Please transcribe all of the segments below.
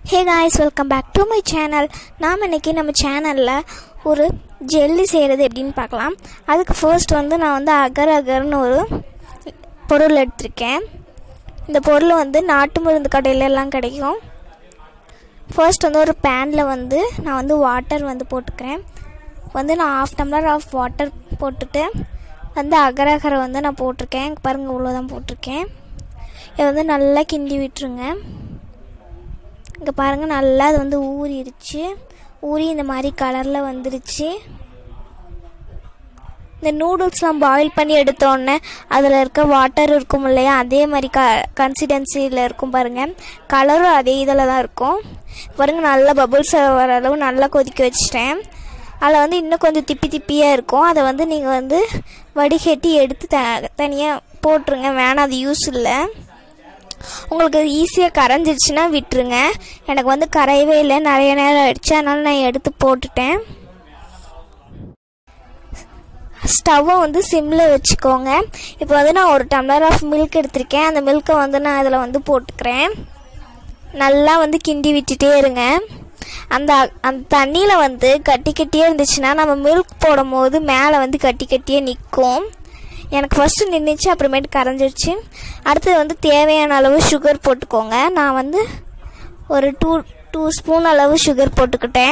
hey guys welcome back to my channel நாம் இன்னைக்கு நம்ம சேனலில் ஒரு ஜெல்லி செய்கிறது எப்படின்னு பார்க்கலாம் அதுக்கு ஃபர்ஸ்ட் வந்து நான் வந்து அகர் அகர்னு ஒரு பொருள் எடுத்திருக்கேன் இந்த பொருள் வந்து நாட்டு மருந்து கடையில எல்லாம் கிடைக்கும் ஃபர்ஸ்ட் வந்து ஒரு பேனில் வந்து நான் வந்து வாட்டர் வந்து போட்டுக்கிறேன் வந்து நான் ஆஃப் டம்ளர் ஆஃப் வாட்டர் போட்டுட்டு வந்து அகர் அகரை வந்து நான் போட்டிருக்கேன் இங்க பாருங்க இவ்வளோதான் போட்டிருக்கேன் இதை வந்து நல்லா கிண்டி விட்டுருங்க இங்கே பாருங்கள் நல்லா அது வந்து ஊறிடுச்சு ஊறி இந்த மாதிரி கலரில் வந்துருச்சு இந்த நூடுல்ஸ்லாம் பாயில் பண்ணி எடுத்தோடனே அதில் இருக்க வாட்டர் இருக்கும் இல்லையா அதே மாதிரி க கன்சிடென்சியில் இருக்கும் பாருங்கள் கலரும் அதே இதில் தான் இருக்கும் பாருங்கள் நல்லா பபுள்ஸ் வர அளவு நல்லா கொதிக்க வச்சிட்டேன் அதில் வந்து இன்னும் கொஞ்சம் திப்பி திப்பியாக இருக்கும் அதை வந்து நீங்கள் வந்து வடிகட்டி எடுத்து த தனியாக போட்டுருங்க வேணாம் அது யூஸ் இல்லை உங்களுக்கு ஈஸியாக கரைஞ்சிருச்சுன்னா விட்டுருங்க எனக்கு வந்து கரையவே இல்லை நிறைய நேரம் ஆயிடுச்சு அதனால நான் எடுத்து போட்டுட்டேன் ஸ்டவ்வை வந்து சிம்மில் வச்சுக்கோங்க இப்போ வந்து நான் ஒரு டம்ளர் ஆஃப் மில்க் எடுத்திருக்கேன் அந்த மில்க்கை வந்து நான் இதில் வந்து போட்டுக்கிறேன் நல்லா வந்து கிண்டி விட்டுட்டே இருங்க அந்த அந்த தண்ணியில் வந்து கட்டி கட்டியே இருந்துச்சுன்னா நம்ம மில்க் போடும் போது மேலே வந்து கட்டி கட்டியே நிற்கும் எனக்கு ஃபஸ்ட்டு நின்றுச்சு அப்புறமேட்டு கரைஞ்சிருச்சு அடுத்தது வந்து தேவையான அளவு சுகர் போட்டுக்கோங்க நான் வந்து ஒரு டூ டூ ஸ்பூன் அளவு சுகர் போட்டுக்கிட்டேன்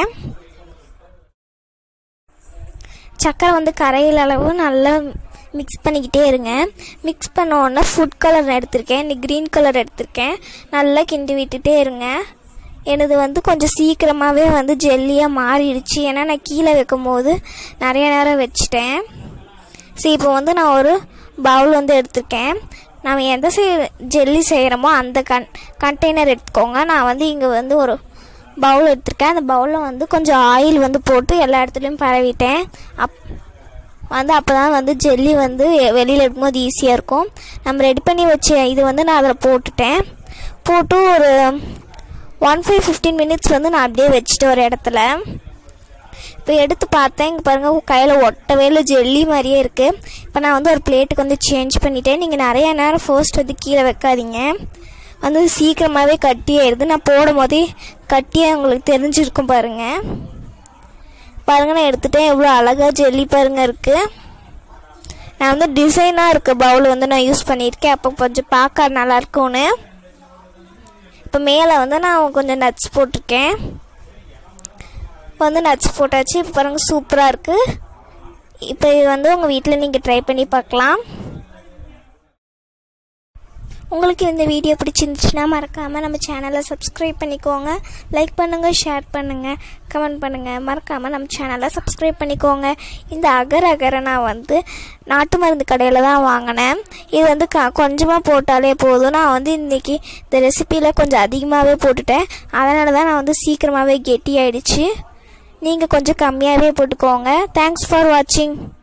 சக்கரை வந்து கரையிற அளவு நல்லா மிக்ஸ் பண்ணிக்கிட்டே இருங்க மிக்ஸ் பண்ண உடனே ஃபுட் கலர் எடுத்திருக்கேன் இன்னைக்கு க்ரீன் கலர் எடுத்திருக்கேன் நல்லா கிண்டி விட்டுட்டே இருங்க எனது வந்து கொஞ்சம் சீக்கிரமாகவே வந்து ஜெல்லியாக மாறிடுச்சு ஏன்னா நான் கீழே வைக்கும் போது நிறைய நேரம் வச்சிட்டேன் சரி இப்போ வந்து நான் ஒரு பவுல் வந்து எடுத்திருக்கேன் நம்ம எந்த செய் ஜெல்லி செய்கிறோமோ அந்த கன் கண்டெய்னர் எடுத்துக்கோங்க நான் வந்து இங்கே வந்து ஒரு பவுல் எடுத்திருக்கேன் அந்த பவுலில் வந்து கொஞ்சம் ஆயில் வந்து போட்டு எல்லா இடத்துலையும் பரவிட்டேன் அப் வந்து அப்போ தான் வந்து ஜெல்லி வந்து வெளியில் எடுக்கும்போது ஈஸியாக இருக்கும் நம்ம ரெடி பண்ணி வச்ச இது வந்து நான் அதில் போட்டுட்டேன் போட்டு ஒரு ஒன் ஃபைவ் ஃபிஃப்டீன் மினிட்ஸ் வந்து நான் அப்படியே வச்சுட்டு ஒரு இடத்துல இப்போ எடுத்து பார்த்தேன் இங்கே பாருங்கள் கையில் ஒட்டவே இல்லை ஜெல்லி மாதிரியே இருக்குது இப்போ நான் வந்து ஒரு பிளேட்டுக்கு வந்து சேஞ்ச் பண்ணிட்டேன் நீங்கள் நிறைய நேரம் ஃபர்ஸ்ட் வந்து கீழே வைக்காதீங்க வந்து சீக்கிரமாகவே கட்டியாயிடுது நான் போடும் போதே கட்டியாக உங்களுக்கு தெரிஞ்சிருக்கும் பாருங்கள் பாருங்கள் நான் எடுத்துட்டேன் எவ்வளோ அழகாக ஜெல்லி பாருங்கள் இருக்குது நான் வந்து டிசைனாக இருக்க பவுல் வந்து நான் யூஸ் பண்ணியிருக்கேன் அப்போ கொஞ்சம் பார்க்க நல்லா இருக்கும்னு இப்போ மேலே வந்து நான் கொஞ்சம் நட்ஸ் போட்டிருக்கேன் இப்போ வந்து நட்ஸ் போட்டாச்சு இப்போ பாருங்கள் சூப்பராக இருக்குது இப்போ இது வந்து உங்கள் வீட்டில் நீங்கள் ட்ரை பண்ணி பார்க்கலாம் உங்களுக்கு இந்த வீடியோ பிடிச்சிருந்துச்சுன்னா மறக்காமல் நம்ம சேனலை சப்ஸ்கிரைப் பண்ணிக்கோங்க லைக் பண்ணுங்கள் ஷேர் பண்ணுங்கள் கமெண்ட் பண்ணுங்கள் மறக்காமல் நம்ம சேனலை சப்ஸ்கிரைப் பண்ணிக்கோங்க இந்த அகர் அகரை நான் வந்து நாட்டு மருந்து கடையில் தான் வாங்கினேன் இது வந்து க கொஞ்சமாக போட்டாலே போதும் நான் வந்து இன்றைக்கி இந்த ரெசிப்பியில் கொஞ்சம் அதிகமாகவே போட்டுட்டேன் அதனால தான் நான் வந்து சீக்கிரமாகவே கெட்டி ஆயிடுச்சு நீங்கள் கொஞ்சம் கம்மியாகவே போட்டுக்கோங்க தேங்க்ஸ் ஃபார் வாட்சிங்